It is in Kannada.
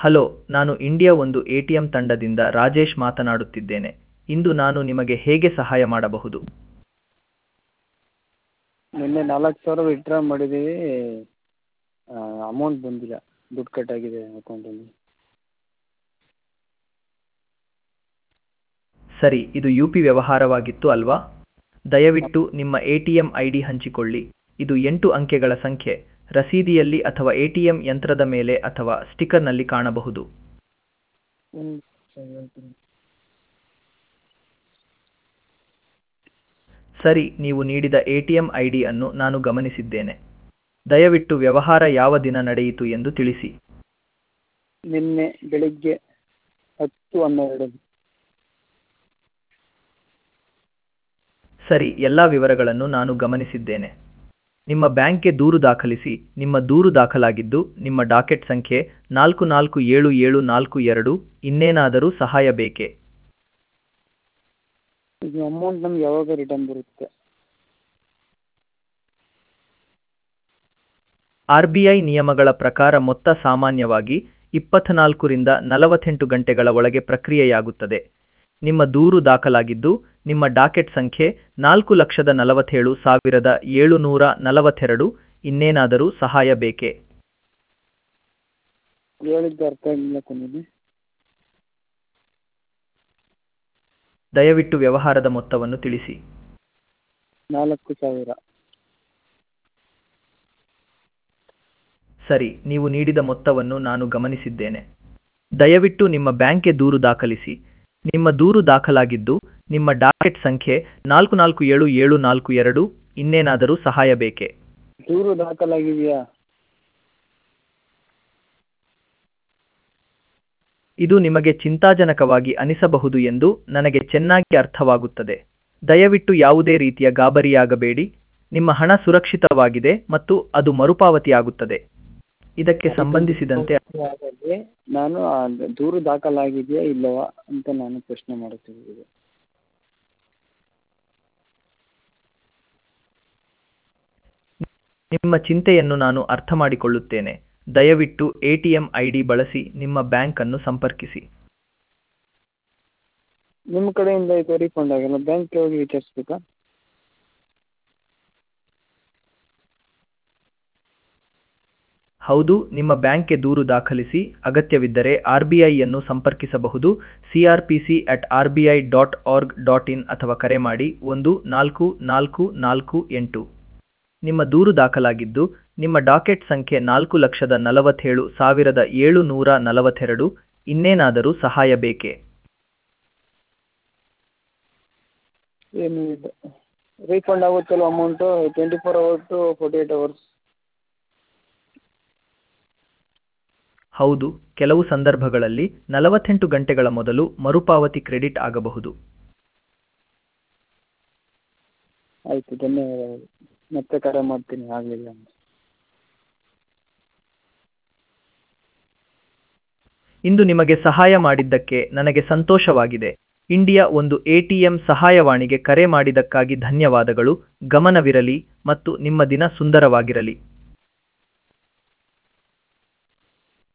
ಹಲೋ ನಾನು ಇಂಡಿಯಾ ಒಂದು ಎ ಟಿ ಎಂ ತಂಡದಿಂದ ರಾಜೇಶ್ ಮಾತನಾಡುತ್ತಿದ್ದೇನೆ ಇಂದು ನಾನು ನಿಮಗೆ ಹೇಗೆ ಸಹಾಯ ಮಾಡಬಹುದು ನಿನ್ನೆ ನಾಲ್ಕು ಸಾವಿರ ವಿತ್ಡ್ರಾ ಮಾಡಿದ್ದೀವಿ ಅಮೌಂಟ್ ಬಂದಿಲ್ಲ ದುಡ್ಡು ಕಟ್ಟಾಗಿದೆ ಅಕೌಂಟಲ್ಲಿ ಸರಿ ಇದು ಯು ಪಿ ವ್ಯವಹಾರವಾಗಿತ್ತು ಅಲ್ವಾ ದಯವಿಟ್ಟು ನಿಮ್ಮ A T M I D ಹಂಚಿಕೊಳ್ಳಿ ಇದು ಎಂಟು ಅಂಕೆಗಳ ಸಂಖ್ಯೆ ರಸೀದಿಯಲ್ಲಿ ಅಥವಾ ಎ ಟಿ ಎಂ ಯಂತ್ರದ ಮೇಲೆ ಅಥವಾ ಸ್ಟಿಕ್ಕರ್ನಲ್ಲಿ ಕಾಣಬಹುದು ಒಂದು ನಿಮಿಷ ಹೇಳ್ತೀನಿ ಸರಿ ನೀವು ನೀಡಿದ A T M I D ಅನ್ನು ನಾನು ಗಮನಿಸಿದ್ದೇನೆ ದಯವಿಟ್ಟು ವ್ಯವಹಾರ ಯಾವ ದಿನ ನಡೆಯಿತು ಎಂದು ತಿಳಿಸಿ ನಿನ್ನೆ ಬೆಳಿಗ್ಗೆ ಹತ್ತು ಹನ್ನೆರಡು ಸರಿ ಎಲ್ಲ ವಿವರಗಳನ್ನು ನಾನು ಗಮನಿಸಿದ್ದೇನೆ ನಿಮ್ಮ ಬ್ಯಾಂಕ್ಗೆ ದೂರು ದಾಖಲಿಸಿ ನಿಮ್ಮ ದೂರು ದಾಖಲಾಗಿದ್ದು ನಿಮ್ಮ ಡಾಕೆಟ್ ಸಂಖ್ಯೆ ನಾಲ್ಕು ನಾಲ್ಕು ಏಳು ಏಳು ನಾಲ್ಕು ಎರಡು ಇನ್ನೇನಾದರೂ ಸಹಾಯ ಬೇಕೇ ಇದು ಅಮೌಂಟ್ ನಮ್ಗೆ ಯಾವಾಗ ರಿಟರ್ನ್ ಬರುತ್ತೆ ಆರ್ ಬಿ ಐ ನಿಯಮಗಳ ಪ್ರಕಾರ ಮೊತ್ತ ಸಾಮಾನ್ಯವಾಗಿ ಇಪ್ಪತ್ನಾಲ್ಕರಿಂದ ನಲವತ್ತೆಂಟು ಗಂಟೆಗಳ ಒಳಗೆ ಪ್ರಕ್ರಿಯೆಯಾಗುತ್ತದೆ ನಿಮ್ಮ ದೂರು ದಾಖಲಾಗಿದ್ದು ನಿಮ್ಮ ಡಾಕೆಟ್ ಸಂಖ್ಯೆ ನಾಲ್ಕು ಲಕ್ಷದ ನಲವತ್ತೇಳು ಸಾವಿರದ ಏಳುನೂರ ನಲವತ್ತೆರಡು ಇನ್ನೇನಾದರೂ ಸಹಾಯ ಬೇಕೇ ಹೇಳಿದ್ದು ಅರ್ಥ ಆಗಿಲ್ಲ ಕೊನೆಗೆ ದಯವಿಟ್ಟು ವ್ಯವಹಾರದ ಮೊತ್ತವನ್ನು ತಿಳಿಸಿ ನಾಲ್ಕು ಸಾವಿರ ಸರಿ ನೀವು ನೀಡಿದ ಮೊತ್ತವನ್ನು ನಾನು ಗಮನಿಸಿದ್ದೇನೆ ದಯವಿಟ್ಟು ನಿಮ್ಮ ಬ್ಯಾಂಕ್ಗೆ ದೂರು ದಾಖಲಿಸಿ ನಿಮ್ಮ ದೂರು ದಾಖಲಾಗಿದ್ದು ನಿಮ್ಮ ಡಾಕೆಟ್ ಸಂಖ್ಯೆ ನಾಲ್ಕು ನಾಲ್ಕು ಏಳು ಏಳು ನಾಲ್ಕು ಎರಡು ಇನ್ನೇನಾದರೂ ಸಹಾಯ ಬೇಕೇ ದೂರು ದಾಖಲಾಗಿದೆಯಾ ಇದು ನಿಮಗೆ ಚಿಂತಾಜನಕವಾಗಿ ಅನಿಸಬಹುದು ಎಂದು ನನಗೆ ಚೆನ್ನಾಗಿ ಅರ್ಥವಾಗುತ್ತದೆ ದಯವಿಟ್ಟು ಯಾವುದೇ ರೀತಿಯ ಗಾಬರಿಯಾಗಬೇಡಿ ನಿಮ್ಮ ಹಣ ಸುರಕ್ಷಿತವಾಗಿದೆ ಮತ್ತು ಅದು ಮರುಪಾವತಿಯಾಗುತ್ತದೆ ಇದಕ್ಕೆ ಸಂಬಂಧಿಸಿದಂತೆ ಹಾಗಾಗಿ ನಾನು ಆ ದೂರು ದಾಖಲಾಗಿದೆಯಾ ಇಲ್ಲವಾ ಅಂತ ನಾನು ಪ್ರಶ್ನೆ ಮಾಡುತ್ತಿರುವುದು ನಿಮ್ಮ ಚಿಂತೆಯನ್ನು ನಾನು ಅರ್ಥ ಮಾಡಿಕೊಳ್ಳುತ್ತೇನೆ ದಯವಿಟ್ಟು A T M I D ಬಳಸಿ ನಿಮ್ಮ ಬ್ಯಾಂಕ್ ಅನ್ನು ಸಂಪರ್ಕಿಸಿ ನಿಮ್ಮ ಕಡೆಯಿಂದ ಇದು ರೀಫಂಡ್ ಆಗಿಲ್ಲ ಬ್ಯಾಂಕ್ಗೆ ಹೋಗಿ ವಿಚಾರಿಸ್ಬೇಕಾ ಹೌದು ನಿಮ್ಮ ಬ್ಯಾಂಕ್ಗೆ ದೂರು ದಾಖಲಿಸಿ ಅಗತ್ಯವಿದ್ದರೆ ಆರ್ ಬಿ ಐಯನ್ನು ಸಂಪರ್ಕಿಸಬಹುದು C R P C at R B I dot org dot in ಅಥವಾ ಕರೆ ಮಾಡಿ ಒಂದು ನಾಲ್ಕು ನಾಲ್ಕು ನಾಲ್ಕು ಎಂಟು ನಿಮ್ಮ ದೂರು ದಾಖಲಾಗಿದ್ದು ನಿಮ್ಮ ಡಾಕೆಟ್ ಸಂಖ್ಯೆ ನಾಲ್ಕು ಲಕ್ಷದ ನಲವತ್ತೇಳು ಸಾವಿರದ ಏಳು ನೂರ ನಲವತ್ತೆರಡು ಇನ್ನೇನಾದರೂ ಸಹಾಯ ಬೇಕೇ ಏನು ಇದು ರೀಫಂಡ್ ಆಗುತ್ತಲ್ಲ amount twenty four hour to forty eight hours ಹೌದು ಕೆಲವು ಸಂದರ್ಭಗಳಲ್ಲಿ ನಲವತ್ತೆಂಟು ಗಂಟೆಗಳ ಮೊದಲು ಮರುಪಾವತಿ ಕ್ರೆಡಿಟ್ ಆಗಬಹುದು ಆಯಿತು ಧನ್ಯವಾದಗಳು ಮತ್ತೆ ಕರೆ ಮಾಡ್ತೀನಿ ಆಗಲಿಲ್ಲ ಅಂದರೆ ಇಂದು ನಿಮಗೆ ಸಹಾಯ ಮಾಡಿದ್ದಕ್ಕೆ ನನಗೆ ಸಂತೋಷವಾಗಿದೆ ಇಂಡಿಯಾ ಒಂದು ಎಟಿಎಂ ಸಹಾಯವಾಣಿಗೆ ಕರೆ ಮಾಡಿದ್ದಕ್ಕಾಗಿ ಧನ್ಯವಾದಗಳು ಗಮನವಿರಲಿ ಮತ್ತು ನಿಮ್ಮ ದಿನ ಸುಂದರವಾಗಿರಲಿ